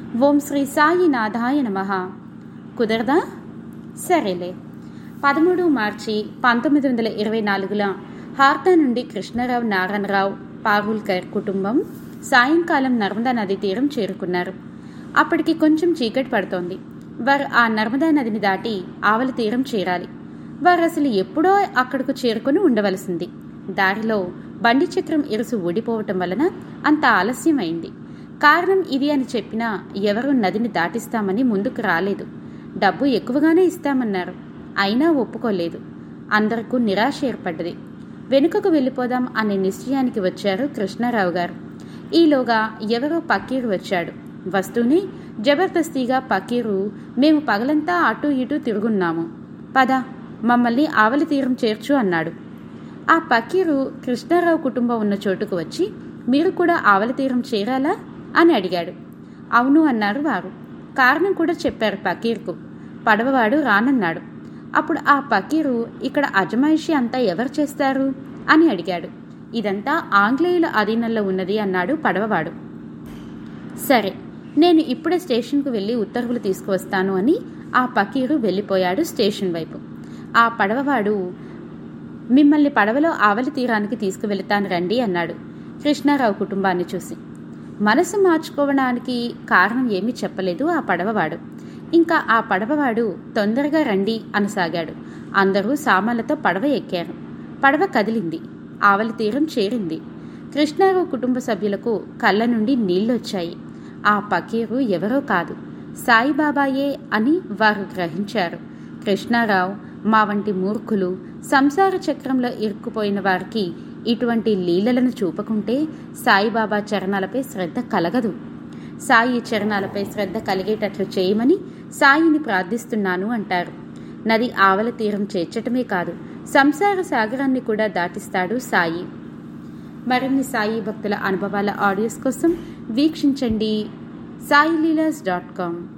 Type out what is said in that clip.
ఓం శ్రీ సాయినాథాయ నమ కుదరదా సరేలే పదమూడు మార్చి పంతొమ్మిది వందల ఇరవై నాలుగుల హార్తా నుండి కృష్ణారావు నారాయణరావు పాగుల్కర్ కుటుంబం సాయంకాలం నర్మదా నది తీరం చేరుకున్నారు అప్పటికి కొంచెం చీకటి పడుతోంది వారు ఆ నర్మదా నదిని దాటి ఆవలి తీరం చేరాలి వారు అసలు ఎప్పుడో అక్కడకు చేరుకుని ఉండవలసింది దారిలో బండి చక్రం ఇరుసు ఊడిపోవటం వలన అంత ఆలస్యం అయింది కారణం ఇది అని చెప్పినా ఎవరూ నదిని దాటిస్తామని ముందుకు రాలేదు డబ్బు ఎక్కువగానే ఇస్తామన్నారు అయినా ఒప్పుకోలేదు అందరకు నిరాశ ఏర్పడ్డది వెనుకకు వెళ్ళిపోదాం అనే నిశ్చయానికి వచ్చారు కృష్ణారావు గారు ఈలోగా ఎవరో పక్కీరు వచ్చాడు వస్తూనే జబర్దస్తిగా పక్కీరు మేము పగలంతా అటు ఇటు తిరుగున్నాము పద మమ్మల్ని ఆవలి తీరం చేర్చు అన్నాడు ఆ పక్కీరు కృష్ణారావు కుటుంబం ఉన్న చోటుకు వచ్చి మీరు కూడా ఆవలి తీరం చేరాలా అని అడిగాడు అవును అన్నారు వారు కారణం కూడా చెప్పారు పకీర్కు పడవవాడు రానన్నాడు అప్పుడు ఆ పకీరు ఇక్కడ అజమాయిషి అంతా ఎవరు చేస్తారు అని అడిగాడు ఇదంతా ఆంగ్లేయుల అధీనంలో ఉన్నది అన్నాడు పడవవాడు సరే నేను ఇప్పుడే స్టేషన్కు వెళ్ళి ఉత్తర్వులు తీసుకువస్తాను అని ఆ పకీరు వెళ్ళిపోయాడు స్టేషన్ వైపు ఆ పడవవాడు మిమ్మల్ని పడవలో ఆవలి తీరానికి తీసుకువెళతాను రండి అన్నాడు కృష్ణారావు కుటుంబాన్ని చూసి మనసు మార్చుకోవడానికి కారణం ఏమీ చెప్పలేదు ఆ పడవవాడు ఇంకా ఆ పడవవాడు తొందరగా రండి అనసాగాడు అందరూ సామాన్లతో పడవ ఎక్కారు పడవ కదిలింది ఆవలి తీరం చేరింది కృష్ణారావు కుటుంబ సభ్యులకు కళ్ళ నుండి నీళ్లొచ్చాయి ఆ పకీరు ఎవరో కాదు సాయిబాబాయే అని వారు గ్రహించారు కృష్ణారావు మా వంటి మూర్ఖులు సంసార చక్రంలో ఇరుక్కుపోయిన వారికి ఇటువంటి లీలలను చూపకుంటే సాయిబాబా చరణాలపై శ్రద్ధ కలగదు సాయి చరణాలపై శ్రద్ధ కలిగేటట్లు చేయమని సాయిని ప్రార్థిస్తున్నాను అంటారు నది ఆవల తీరం చేర్చటమే కాదు సంసార సాగరాన్ని కూడా దాటిస్తాడు సాయి మరిన్ని సాయి భక్తుల అనుభవాల ఆడియోస్ కోసం వీక్షించండి సాయిలీలాస్ డాట్ కామ్